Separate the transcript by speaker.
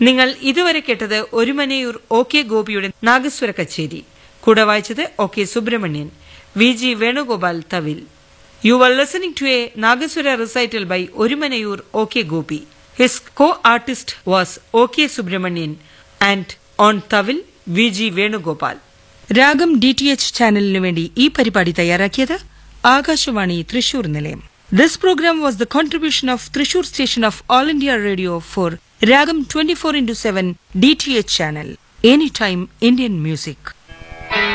Speaker 1: നിങ്ങൾ ഇതുവരെ കേട്ടത് ഒരുമനയൂർ ഒ കെ ഗോപിയുടെ നാഗസ്വര കച്ചേരി കൂടെ വായിച്ചത് O K Subramanian V G Venugopal തവിൽ you are listening to a nagaswara recital by Orumanayur O K Gopi his co artist was O K Subramanian and on thavil V G Venugopal ragam D T H ചാനലിനു വേണ്ടി ഈ പരിപാടി തയ്യാറാക്കിയത് ആകാശവാണി തൃശൂർ നിലയം this programme was the contribution of Thrissur station of All India Radio for ragam twenty four into seven D T H channel any time Indian music